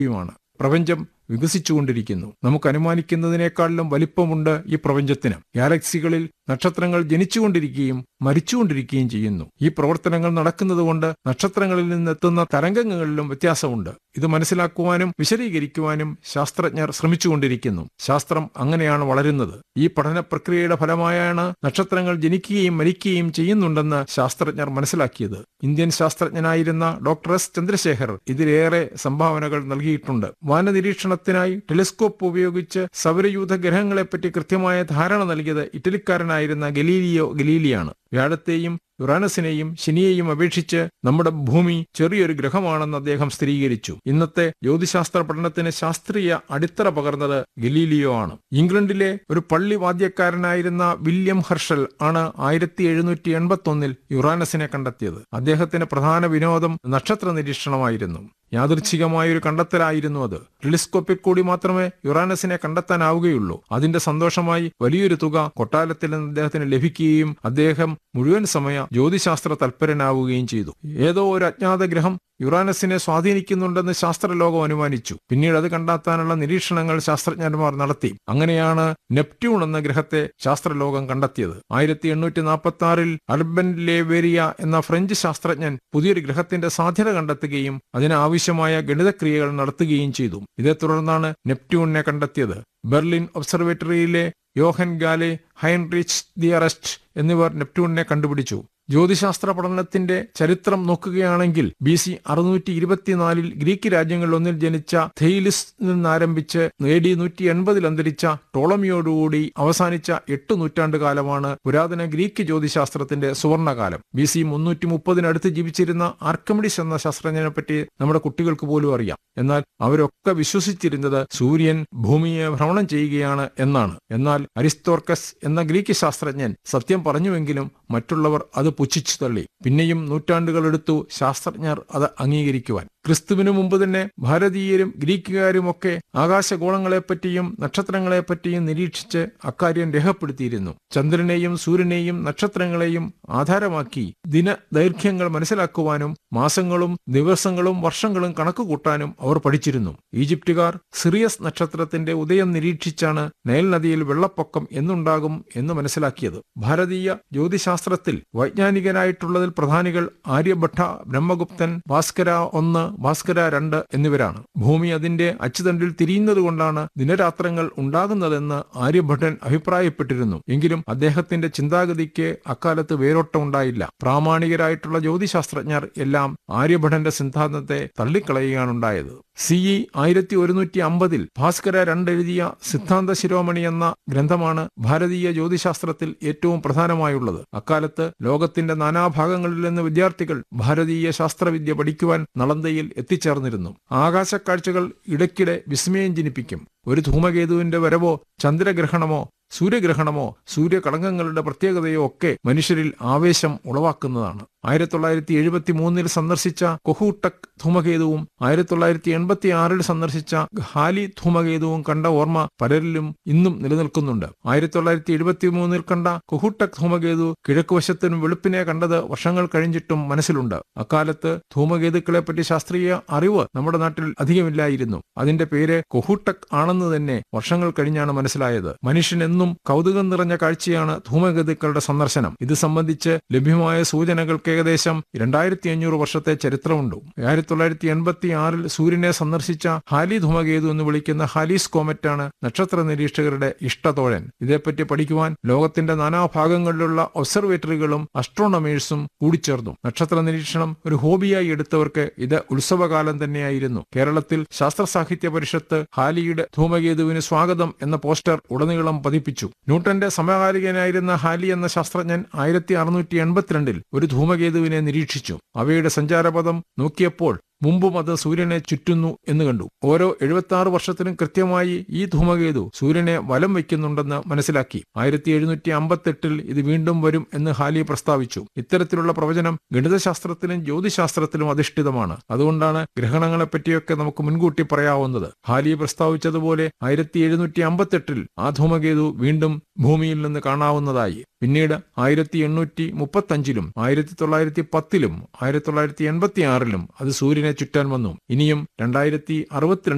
യുമാണ് പ്രപഞ്ചം വികസിച്ചുകൊണ്ടിരിക്കുന്നു നമുക്ക് അനുമാനിക്കുന്നതിനേക്കാളിലും വലിപ്പമുണ്ട് ഈ പ്രപഞ്ചത്തിന് ഗാലക്സികളിൽ നക്ഷത്രങ്ങൾ ജനിച്ചുകൊണ്ടിരിക്കുകയും മരിച്ചുകൊണ്ടിരിക്കുകയും ചെയ്യുന്നു ഈ പ്രവർത്തനങ്ങൾ നടക്കുന്നതുകൊണ്ട് നക്ഷത്രങ്ങളിൽ നിന്നെത്തുന്ന തരംഗങ്ങളിലും വ്യത്യാസമുണ്ട് ഇത് മനസ്സിലാക്കുവാനും വിശദീകരിക്കുവാനും ശാസ്ത്രജ്ഞർ ശ്രമിച്ചുകൊണ്ടിരിക്കുന്നു ശാസ്ത്രം അങ്ങനെയാണ് വളരുന്നത് ഈ പഠന പ്രക്രിയയുടെ ഫലമായാണ് നക്ഷത്രങ്ങൾ ജനിക്കുകയും മരിക്കുകയും ചെയ്യുന്നുണ്ടെന്ന് ശാസ്ത്രജ്ഞർ മനസ്സിലാക്കിയത് ഇന്ത്യൻ ശാസ്ത്രജ്ഞനായിരുന്ന ഡോക്ടർ എസ് ചന്ദ്രശേഖർ ഇതിലേറെ സംഭാവനകൾ നൽകിയിട്ടുണ്ട് വാനനിരീക്ഷണത്തിനായി ടെലിസ്കോപ്പ് ഉപയോഗിച്ച് സൗരയൂഥ ഗ്രഹങ്ങളെപ്പറ്റി കൃത്യമായ ധാരണ നൽകിയത് ഇറ്റലിക്കാരനായിരുന്ന ഗലീലിയോ ഗലീലിയാണ് വ്യാഴത്തെയും യുറാനസിനെയും ശനിയെയും അപേക്ഷിച്ച് നമ്മുടെ ഭൂമി ചെറിയൊരു ഗ്രഹമാണെന്ന് അദ്ദേഹം സ്ഥിരീകരിച്ചു ഇന്നത്തെ ജ്യോതിശാസ്ത്ര പഠനത്തിന് ശാസ്ത്രീയ അടിത്തറ പകർന്നത് ഗലീലിയോ ആണ് ഇംഗ്ലണ്ടിലെ ഒരു പള്ളി വാദ്യക്കാരനായിരുന്ന വില്യം ഹർഷൽ ആണ് ആയിരത്തി എഴുന്നൂറ്റി എൺപത്തി ഒന്നിൽ യുറാനസിനെ കണ്ടെത്തിയത് അദ്ദേഹത്തിന്റെ പ്രധാന വിനോദം നക്ഷത്ര നിരീക്ഷണമായിരുന്നു യാദൃച്ഛികമായ ഒരു കണ്ടെത്തലായിരുന്നു അത് ടെലിസ്കോപ്പിൽ കൂടി മാത്രമേ യുറാനസിനെ കണ്ടെത്താനാവുകയുള്ളൂ അതിന്റെ സന്തോഷമായി വലിയൊരു തുക കൊട്ടാരത്തിൽ നിന്ന് അദ്ദേഹത്തിന് ലഭിക്കുകയും അദ്ദേഹം മുഴുവൻ സമയ ജ്യോതിശാസ്ത്ര തൽപരനാവുകയും ചെയ്തു ഏതോ ഒരു അജ്ഞാത ഗ്രഹം യുറാനസിനെ സ്വാധീനിക്കുന്നുണ്ടെന്ന് ശാസ്ത്രലോകം അനുമാനിച്ചു പിന്നീട് അത് കണ്ടെത്താനുള്ള നിരീക്ഷണങ്ങൾ ശാസ്ത്രജ്ഞന്മാർ നടത്തി അങ്ങനെയാണ് നെപ്റ്റ്യൂൺ എന്ന ഗ്രഹത്തെ ശാസ്ത്രലോകം കണ്ടെത്തിയത് ആയിരത്തി എണ്ണൂറ്റി നാൽപ്പത്തി ആറിൽ അർബൻ ലേവേരിയ എന്ന ഫ്രഞ്ച് ശാസ്ത്രജ്ഞൻ പുതിയൊരു ഗ്രഹത്തിന്റെ സാധ്യത കണ്ടെത്തുകയും അതിനാവശ്യമായ ഗണിതക്രിയകൾ നടത്തുകയും ചെയ്തു ഇതേ തുടർന്നാണ് നെപ്റ്റ്യൂണിനെ കണ്ടെത്തിയത് ബെർലിൻ ഒബ്സർവേറ്ററിയിലെ യോഹൻ ഗാലെ ഹൈൻറിച്ച് ദിയറസ്റ്റ് എന്നിവർ നെപ്റ്റ്യൂണിനെ കണ്ടുപിടിച്ചു ജ്യോതിശാസ്ത്ര പഠനത്തിന്റെ ചരിത്രം നോക്കുകയാണെങ്കിൽ ബി സി അറുന്നൂറ്റി ഇരുപത്തിനാലിൽ ഗ്രീക്ക് രാജ്യങ്ങളിലൊന്നിൽ ജനിച്ച തെയിലിസ് നിന്നാരംഭിച്ച് എ ഡി നൂറ്റി എൺപതിൽ അന്തരിച്ച ടോളമിയോടുകൂടി അവസാനിച്ച എട്ട് നൂറ്റാണ്ട് കാലമാണ് പുരാതന ഗ്രീക്ക് ജ്യോതിശാസ്ത്രത്തിന്റെ സുവർണകാലം ബി സി മുന്നൂറ്റി മുപ്പതിനടുത്ത് ജീവിച്ചിരുന്ന ആർക്കമിഡിസ് എന്ന ശാസ്ത്രജ്ഞനെ പറ്റി നമ്മുടെ കുട്ടികൾക്ക് പോലും അറിയാം എന്നാൽ അവരൊക്കെ വിശ്വസിച്ചിരുന്നത് സൂര്യൻ ഭൂമിയെ ഭ്രമണം ചെയ്യുകയാണ് എന്നാണ് എന്നാൽ അരിസ്തോർക്കസ് എന്ന ഗ്രീക്ക് ശാസ്ത്രജ്ഞൻ സത്യം പറഞ്ഞുവെങ്കിലും മറ്റുള്ളവർ അത് പുച്ഛിച്ചു തള്ളി പിന്നെയും നൂറ്റാണ്ടുകളെടുത്തു ശാസ്ത്രജ്ഞർ അത് അംഗീകരിക്കുവാൻ ക്രിസ്തുവിനു മുമ്പ് തന്നെ ഭാരതീയരും ഗ്രീക്കുകാരുമൊക്കെ ആകാശഗോളങ്ങളെപ്പറ്റിയും നക്ഷത്രങ്ങളെപ്പറ്റിയും നിരീക്ഷിച്ച് അക്കാര്യം രേഖപ്പെടുത്തിയിരുന്നു ചന്ദ്രനെയും സൂര്യനെയും നക്ഷത്രങ്ങളെയും ആധാരമാക്കി ദിന ദൈർഘ്യങ്ങൾ മനസ്സിലാക്കുവാനും മാസങ്ങളും ദിവസങ്ങളും വർഷങ്ങളും കണക്കുകൂട്ടാനും അവർ പഠിച്ചിരുന്നു ഈജിപ്തുകാർ സിറിയസ് നക്ഷത്രത്തിന്റെ ഉദയം നിരീക്ഷിച്ചാണ് നൈൽ നദിയിൽ വെള്ളപ്പൊക്കം എന്നുണ്ടാകും എന്ന് മനസ്സിലാക്കിയത് ഭാരതീയ ജ്യോതിശാസ്ത്രത്തിൽ വൈജ്ഞാനികരായിട്ടുള്ളതിൽ പ്രധാനികൾ ആര്യഭട്ട ബ്രഹ്മഗുപ്തൻ ഭാസ്കര ഒന്ന് ഭാസ്കര രണ്ട് എന്നിവരാണ് ഭൂമി അതിന്റെ അച്ചുതണ്ടിൽ തിരിയുന്നതുകൊണ്ടാണ് ദിനരാത്രങ്ങൾ ഉണ്ടാകുന്നതെന്ന് ആര്യഭട്ടൻ അഭിപ്രായപ്പെട്ടിരുന്നു എങ്കിലും അദ്ദേഹത്തിന്റെ ചിന്താഗതിക്ക് അക്കാലത്ത് വേരോട്ടമുണ്ടായില്ല പ്രാമാണികരായിട്ടുള്ള ജ്യോതിശാസ്ത്രജ്ഞർ എല്ലാം ആര്യഭടന്റെ സിദ്ധാന്തത്തെ തള്ളിക്കളയുകയാണുണ്ടായത് സി ഇ ആയിരത്തി ഒരുന്നൂറ്റി അമ്പതിൽ ഭാസ്കര രണ്ടെഴുതിയ സിദ്ധാന്ത ശിരോമണി എന്ന ഗ്രന്ഥമാണ് ഭാരതീയ ജ്യോതിശാസ്ത്രത്തിൽ ഏറ്റവും പ്രധാനമായുള്ളത് അക്കാലത്ത് ലോകത്തിന്റെ നാനാഭാഗങ്ങളിൽ നിന്ന് വിദ്യാർത്ഥികൾ ഭാരതീയ ശാസ്ത്രവിദ്യ പഠിക്കുവാൻ നളന്തയിൽ എത്തിച്ചേർന്നിരുന്നു ആകാശക്കാഴ്ചകൾ ഇടയ്ക്കിടെ വിസ്മയം ജനിപ്പിക്കും ഒരു ധൂമകേതുവിന്റെ വരവോ ചന്ദ്രഗ്രഹണമോ സൂര്യഗ്രഹണമോ സൂര്യകളങ്കങ്ങളുടെ പ്രത്യേകതയോ ഒക്കെ മനുഷ്യരിൽ ആവേശം ഉളവാക്കുന്നതാണ് ആയിരത്തി തൊള്ളായിരത്തി എഴുപത്തി മൂന്നിൽ സന്ദർശിച്ച കൊഹൂട്ടക് ധൂമകേതുവും ആയിരത്തി തൊള്ളായിരത്തി എൺപത്തി ആറിൽ സന്ദർശിച്ച ഹാലി ധൂമകേതുവും കണ്ട ഓർമ്മ പലരിലും ഇന്നും നിലനിൽക്കുന്നുണ്ട് ആയിരത്തി തൊള്ളായിരത്തി എഴുപത്തി മൂന്നിൽ കണ്ട കൊഹൂട്ടക് ധൂമകേതു കിഴക്കുവശത്തിനും വെളുപ്പിനെ കണ്ടത് വർഷങ്ങൾ കഴിഞ്ഞിട്ടും മനസ്സിലുണ്ട് അക്കാലത്ത് ധൂമകേതുക്കളെ പറ്റി ശാസ്ത്രീയ അറിവ് നമ്മുടെ നാട്ടിൽ അധികമില്ലായിരുന്നു അതിന്റെ പേര് കൊഹൂട്ടക് ആണെന്ന് തന്നെ വർഷങ്ങൾ കഴിഞ്ഞാണ് മനസ്സിലായത് മനുഷ്യൻ എന്നും കൗതുകം നിറഞ്ഞ കാഴ്ചയാണ് ധൂമകേതുക്കളുടെ സന്ദർശനം ഇത് സംബന്ധിച്ച് ലഭ്യമായ സൂചനകൾക്ക് ഏകദേശം രണ്ടായിരത്തി അഞ്ഞൂറ് വർഷത്തെ ചരിത്രമുണ്ട് ആയിരത്തി തൊള്ളായിരത്തി എൺപത്തി ആറിൽ സൂര്യനെ സന്ദർശിച്ച ഹാലി ധൂമകേതു എന്ന് വിളിക്കുന്ന ഹാലീസ് കോമറ്റാണ് നക്ഷത്ര നിരീക്ഷകരുടെ ഇഷ്ടതോഴൻ ഇതേപ്പറ്റി പഠിക്കുവാൻ ലോകത്തിന്റെ നാനാഭാഗങ്ങളിലുള്ള ഒബ്സർവേറ്ററികളും അസ്ട്രോണമേഴ്സും കൂടിച്ചേർന്നു നക്ഷത്ര നിരീക്ഷണം ഒരു ഹോബിയായി എടുത്തവർക്ക് ഇത് ഉത്സവകാലം തന്നെയായിരുന്നു കേരളത്തിൽ ശാസ്ത്ര സാഹിത്യ പരിഷത്ത് ഹാലിയുടെ ധൂമകേതുവിന് സ്വാഗതം എന്ന പോസ്റ്റർ ഉടനീളം പതിപ്പിച്ചു ന്യൂട്ടന്റെ സമകാലികനായിരുന്ന ഹാലി എന്ന ശാസ്ത്രജ്ഞൻ ആയിരത്തി അറുന്നൂറ്റി എൺപത്തിരണ്ടിൽ ഒരു ധൂമകേതുവിനെ നിരീക്ഷിച്ചു അവയുടെ സഞ്ചാരപഥം നോക്കിയപ്പോൾ മുമ്പും അത് സൂര്യനെ ചുറ്റുന്നു എന്ന് കണ്ടു ഓരോ എഴുപത്തി ആറ് വർഷത്തിനും കൃത്യമായി ഈ ധൂമകേതു സൂര്യനെ വലം വയ്ക്കുന്നുണ്ടെന്ന് മനസ്സിലാക്കി ആയിരത്തി എഴുന്നൂറ്റി അമ്പത്തെട്ടിൽ ഇത് വീണ്ടും വരും എന്ന് ഹാലി പ്രസ്താവിച്ചു ഇത്തരത്തിലുള്ള പ്രവചനം ഗണിതശാസ്ത്രത്തിലും ജ്യോതിശാസ്ത്രത്തിലും അധിഷ്ഠിതമാണ് അതുകൊണ്ടാണ് ഗ്രഹണങ്ങളെ പറ്റിയൊക്കെ നമുക്ക് മുൻകൂട്ടി പറയാവുന്നത് ഹാലി പ്രസ്താവിച്ചതുപോലെ ആയിരത്തി എഴുന്നൂറ്റി അമ്പത്തെട്ടിൽ ആ ധൂമകേതു വീണ്ടും ഭൂമിയിൽ നിന്ന് കാണാവുന്നതായി പിന്നീട് ആയിരത്തി എണ്ണൂറ്റി മുപ്പത്തഞ്ചിലും ആയിരത്തി തൊള്ളായിരത്തി പത്തിലും ആയിരത്തി തൊള്ളായിരത്തി എൺപത്തി ആറിലും അത് സൂര്യനെ ചുറ്റാൻ വന്നു ഇനിയും രണ്ടായിരത്തി അറുപത്തിരണ്ട്